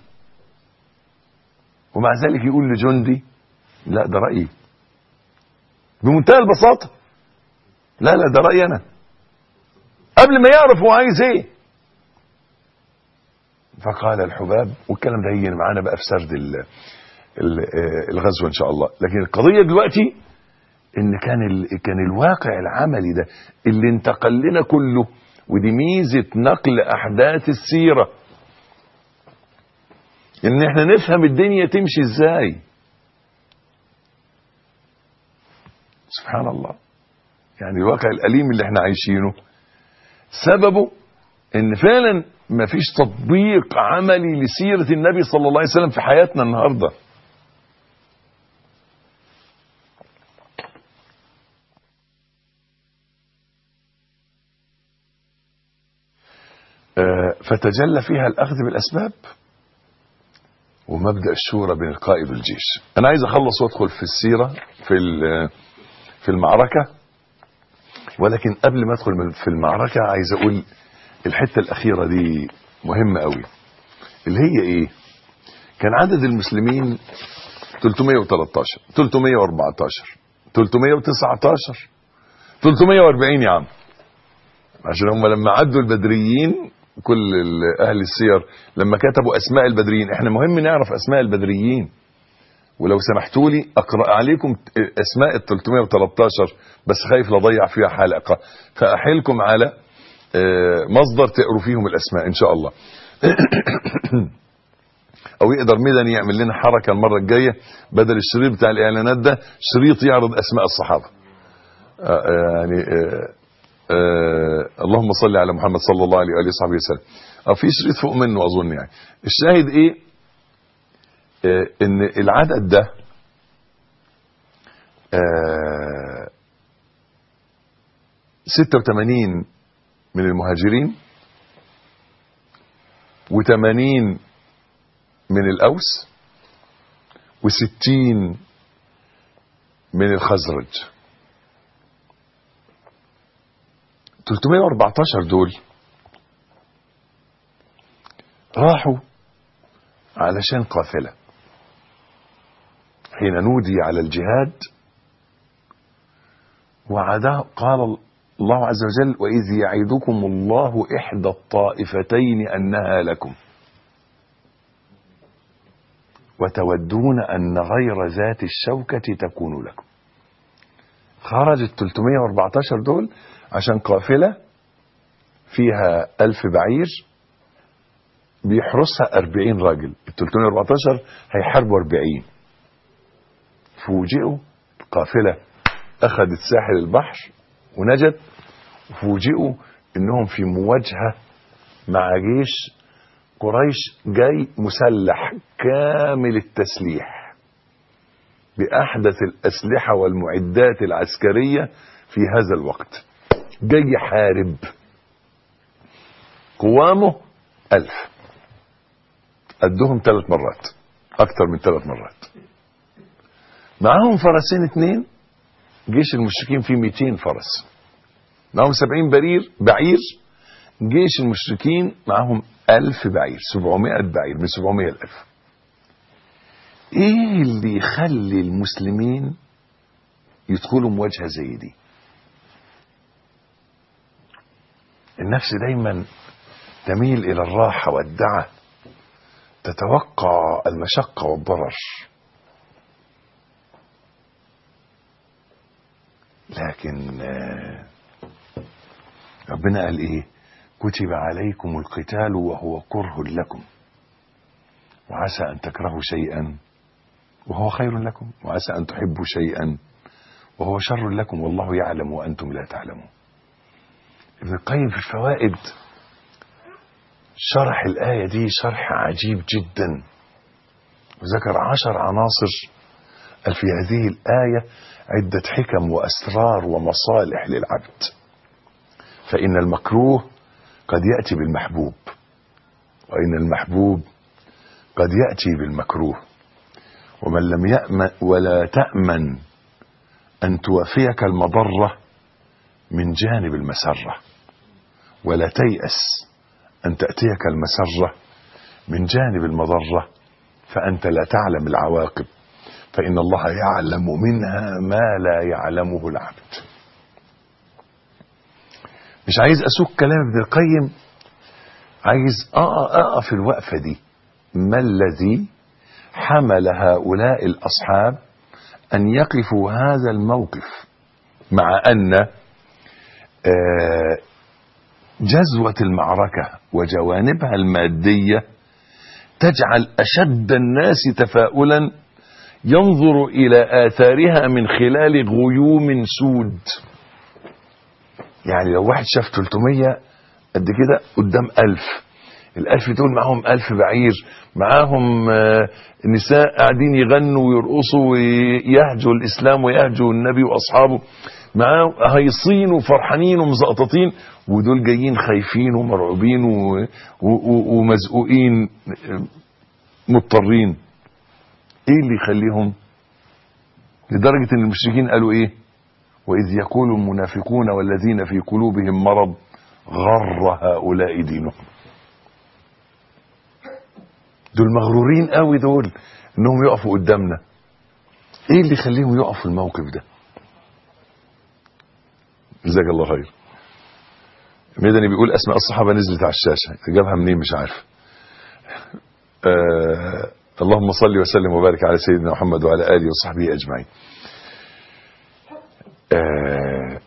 ومع ذلك يقول لجندي لا ده رأيي بمنتهى البساطة لا لا ده رأيي أنا قبل ما يعرف هو عايز ايه فقال الحباب والكلام ده هيجي معانا بقى في سرد ال- ال- آه، الغزو ان شاء الله لكن القضية دلوقتي ان كان ال... كان الواقع العملي ده اللي انتقل لنا كله ودي ميزة نقل احداث السيرة ان احنا نفهم الدنيا تمشي ازاي سبحان الله يعني الواقع الأليم اللي احنا عايشينه سببه ان فعلا مفيش تطبيق عملي لسيرة النبي صلى الله عليه وسلم في حياتنا النهاردة آه، فتجلى فيها الأخذ بالأسباب ومبدأ الشورى بين القائد والجيش أنا عايز أخلص وأدخل في السيرة في ال- في المعركة ولكن قبل ما أدخل من- في المعركة عايز أقول الحتة الأخيرة دي مهمة قوي اللي هي إيه كان عدد المسلمين 313 314 319 340 يا عم عشان هم لما عدوا البدريين كل ال- اهل السير لما كتبوا اسماء البدريين احنا مهم نعرف اسماء البدريين ولو سمحتوا لي اقرا عليكم اسماء ال 313 بس خايف لا اضيع فيها حلقه فاحيلكم على آه، مصدر تقروا فيهم الاسماء ان شاء الله او يقدر مدني يعمل لنا حركه المره الجايه بدل الشريط بتاع الاعلانات ده شريط يعرض اسماء الصحابه آه، آه، يعني آه، آه اللهم صل على محمد صلى الله عليه واله وصحبه وسلم او في شريط فوق منه اظن يعني الشاهد ايه آه ان العدد ده آه 86 من المهاجرين و80 من الاوس و60 من الخزرج 314 دول راحوا علشان قافلة حين نودي على الجهاد وعدا قال الله عز وجل وإذ يعدكم الله إحدى الطائفتين أنها لكم وتودون أن غير ذات الشوكة تكون لكم خرج ال 314 دول عشان قافلة فيها ألف بعير بيحرسها أربعين راجل ال 314 هيحاربوا أربعين فوجئوا القافلة أخذت ساحل البحر ونجت وفوجئوا إنهم في مواجهة مع جيش قريش جاي مسلح كامل التسليح بأحدث الأسلحة والمعدات العسكرية في هذا الوقت جاي يحارب قوامه ألف قدهم ثلاث مرات أكثر من ثلاث مرات معاهم فرسين اتنين جيش المشركين فيه 200 فرس معاهم 70 برير بعير جيش المشركين معاهم 1000 بعير 700 بعير من 700 ل 1000 ايه اللي يخلي المسلمين يدخلوا مواجهه زي دي النفس دايما تميل الى الراحه والدعه تتوقع المشقه والضرر لكن آه، ربنا قال ايه كتب عليكم القتال وهو كره لكم وعسى ان تكرهوا شيئا وهو خير لكم وعسى ان تحبوا شيئا وهو شر لكم والله يعلم وانتم لا تعلمون ابن القيم في الفوائد شرح الآية دي شرح عجيب جدا وذكر عشر عناصر قال في هذه الآية عدة حكم وأسرار ومصالح للعبد فإن المكروه قد يأتي بالمحبوب وإن المحبوب قد يأتي بالمكروه ومن لم يأمن ولا تأمن أن توافيك المضرة من جانب المسرة ولا تيأس أن تأتيك المسرة من جانب المضرة فأنت لا تعلم العواقب فإن الله يعلم منها ما لا يعلمه العبد مش عايز أسوق كلام ابن القيم عايز أقف الوقفة دي ما الذي حمل هؤلاء الأصحاب أن يقفوا هذا الموقف مع أن آه، جزوة المعركة وجوانبها المادية تجعل أشد الناس تفاؤلا ينظر إلى آثارها من خلال غيوم سود يعني لو واحد شاف 300 قد كده قدام ألف الألف دول معاهم ألف بعير معاهم آه، نساء قاعدين يغنوا ويرقصوا ويهجوا الإسلام ويهجوا النبي وأصحابه معاه هيصين وفرحانين ومزقططين ودول جايين خايفين ومرعوبين و- و- و- ومزقوقين آه، مضطرين ايه اللي يخليهم لدرجة ان المشركين قالوا ايه واذ يقول المنافقون والذين في قلوبهم مرض غر هؤلاء دينهم دول مغرورين قوي دول انهم يقفوا قدامنا ايه اللي يخليهم يقفوا في الموقف ده جزاك الله خير مدني بيقول اسماء الصحابه نزلت على الشاشه جابها منين مش عارف آه اللهم صل وسلم وبارك على سيدنا محمد وعلى اله وصحبه اجمعين آه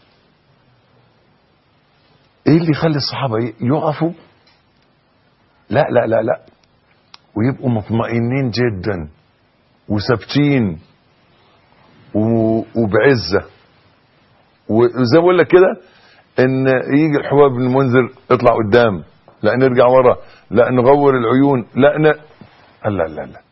ايه اللي يخلي الصحابه يقفوا لا لا لا لا ويبقوا مطمئنين جدا وثابتين و- وبعزه وزي ما بقول لك كده ان يجي الحباب بن المنذر اطلع قدام لا نرجع ورا لا نغور العيون لا ن... لا لا لا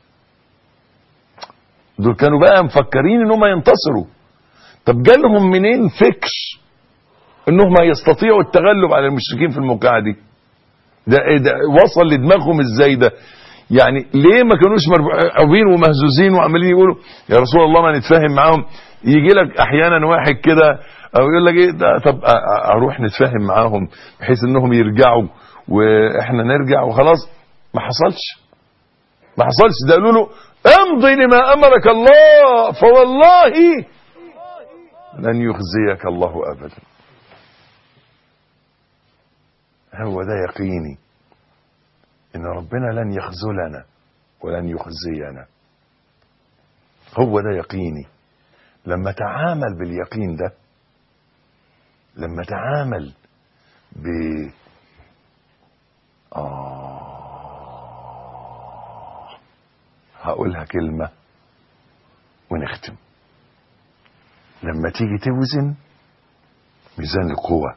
دول كانوا بقى مفكرين انهم ينتصروا طب جالهم منين فكر انهم يستطيعوا التغلب على المشركين في الموقعه دي ده, إيه ده وصل لدماغهم ازاي ده يعني ليه ما كانوش مرعوبين ومهزوزين وعمالين يقولوا يا رسول الله ما نتفاهم معاهم يجي لك احيانا واحد كده او يقول لك ايه ده طب أ- أ- اروح نتفاهم معاهم بحيث انهم يرجعوا واحنا نرجع وخلاص ما حصلش ما حصلش ده قالوا له امضي لما امرك الله فوالله لن يخزيك الله ابدا هو ده يقيني ان ربنا لن يخذلنا ولن يخزينا هو ده يقيني لما تعامل باليقين ده لما تعامل آه هقولها كلمة ونختم لما تيجي توزن ميزان القوة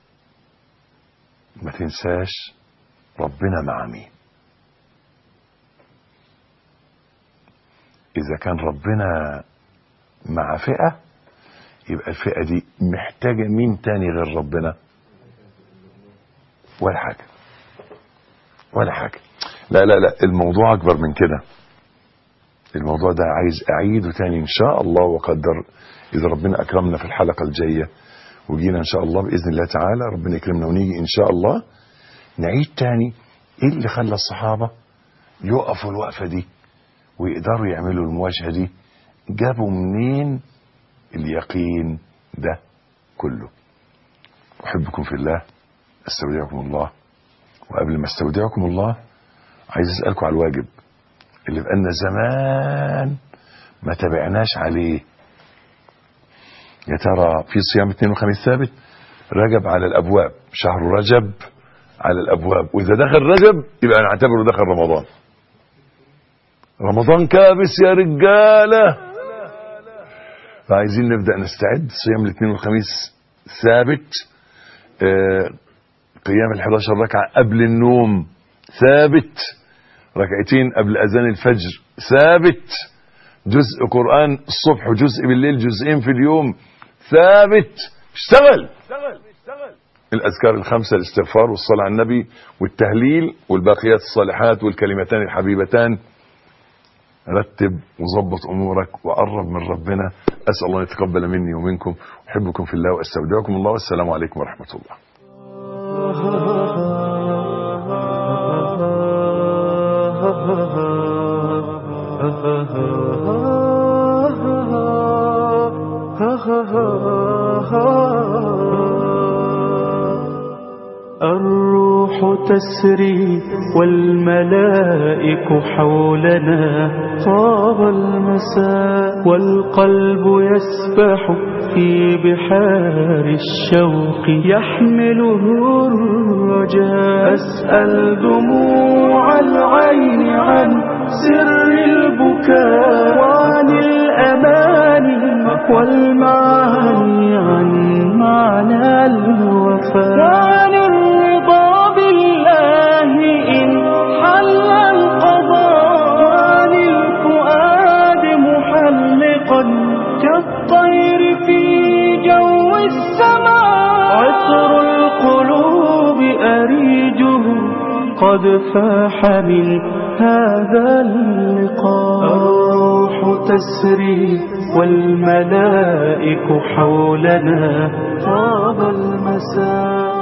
ما تنساش ربنا مع مين إذا كان ربنا مع فئة يبقى الفئة دي محتاجة مين تاني غير ربنا ولا حاجة ولا حاجة لا لا لا الموضوع أكبر من كده الموضوع ده عايز أعيده تاني إن شاء الله وقدر إذا ربنا أكرمنا في الحلقة الجاية وجينا إن شاء الله بإذن الله تعالى ربنا يكرمنا ونيجي إن شاء الله نعيد تاني إيه اللي خلى الصحابة يقفوا الوقفة دي ويقدروا يعملوا المواجهة دي جابوا منين اليقين ده كله أحبكم في الله استودعكم الله وقبل ما استودعكم الله عايز أسألكم على الواجب اللي بقالنا زمان ما تابعناش عليه يا ترى في صيام اثنين وخميس ثابت رجب على الأبواب شهر رجب على الأبواب وإذا دخل رجب يبقى نعتبره دخل رمضان رمضان كابس يا رجالة فعايزين نبدأ نستعد صيام الاثنين والخميس ثابت آه قيام ال 11 ركعة قبل النوم ثابت ركعتين قبل أذان الفجر ثابت جزء قرآن الصبح وجزء بالليل جزئين في اليوم ثابت اشتغل الأذكار الخمسة الاستغفار والصلاة على النبي والتهليل والباقيات الصالحات والكلمتان الحبيبتان رتب وظبط أمورك وقرب من ربنا أسأل الله يتقبل مني ومنكم أحبكم في الله وأستودعكم الله والسلام عليكم ورحمة الله الروح تسري والملائك حولنا طاب المساء والقلب يسبح في بحار الشوق يحمله الرجاء أسأل دموع العين عن سر البكاء وعن الأماني والمعاني عن معنى الوفاء وعن الرضا بالله إن حل القضاء وعن الفؤاد محلقا كالطير في جو السماء عطر القلوب أريجه قد فاح من هذا اللقاء الروح تسري والملائك حولنا طاب المساء